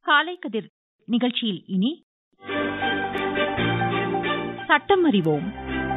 காலை கதிர் நிகழ்ச்சியில் இனி சட்டம் அறிவோம்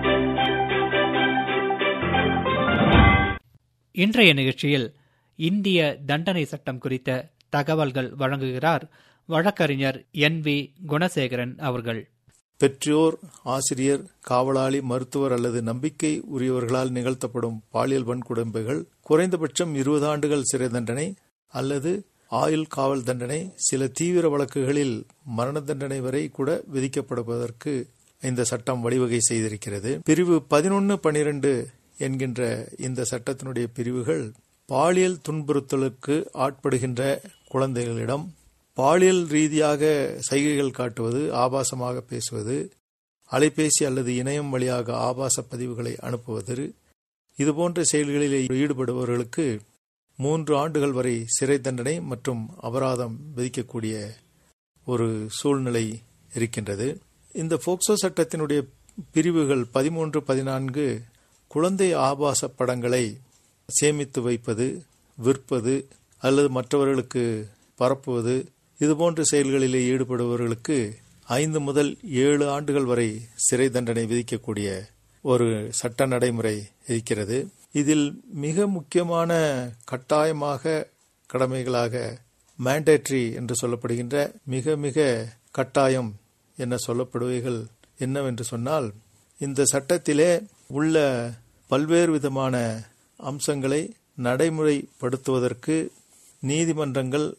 இன்றைய நிகழ்ச்சியில் இந்திய தண்டனை சட்டம் குறித்த தகவல்கள் வழங்குகிறார் வழக்கறிஞர் என் வி குணசேகரன் அவர்கள் பெற்றோர் ஆசிரியர் காவலாளி மருத்துவர் அல்லது நம்பிக்கை உரியவர்களால் நிகழ்த்தப்படும் பாலியல் வன்கொடுமைகள் குறைந்தபட்சம் இருபது ஆண்டுகள் சிறை தண்டனை அல்லது ஆயுள் காவல் தண்டனை சில தீவிர வழக்குகளில் மரண தண்டனை வரை கூட விதிக்கப்படுவதற்கு இந்த சட்டம் வழிவகை செய்திருக்கிறது பிரிவு பதினொன்று பனிரெண்டு என்கின்ற இந்த சட்டத்தினுடைய பிரிவுகள் பாலியல் துன்புறுத்தலுக்கு ஆட்படுகின்ற குழந்தைகளிடம் பாலியல் ரீதியாக சைகைகள் காட்டுவது ஆபாசமாக பேசுவது அலைபேசி அல்லது இணையம் வழியாக ஆபாச பதிவுகளை அனுப்புவது இதுபோன்ற செயல்களில் ஈடுபடுபவர்களுக்கு மூன்று ஆண்டுகள் வரை சிறை தண்டனை மற்றும் அபராதம் விதிக்கக்கூடிய ஒரு சூழ்நிலை இருக்கின்றது இந்த போக்சோ சட்டத்தினுடைய பிரிவுகள் பதிமூன்று பதினான்கு குழந்தை ஆபாச படங்களை சேமித்து வைப்பது விற்பது அல்லது மற்றவர்களுக்கு பரப்புவது இதுபோன்ற செயல்களிலே ஈடுபடுபவர்களுக்கு ஐந்து முதல் ஏழு ஆண்டுகள் வரை சிறை தண்டனை விதிக்கக்கூடிய ஒரு சட்ட நடைமுறை இருக்கிறது இதில் மிக முக்கியமான கட்டாயமாக கடமைகளாக மேண்டேட்ரி என்று சொல்லப்படுகின்ற மிக மிக கட்டாயம் என்ன சொல்லப்படுவைகள் என்னவென்று சொன்னால் இந்த சட்டத்திலே உள்ள பல்வேறு விதமான அம்சங்களை நடைமுறைப்படுத்துவதற்கு நீதிமன்றங்கள்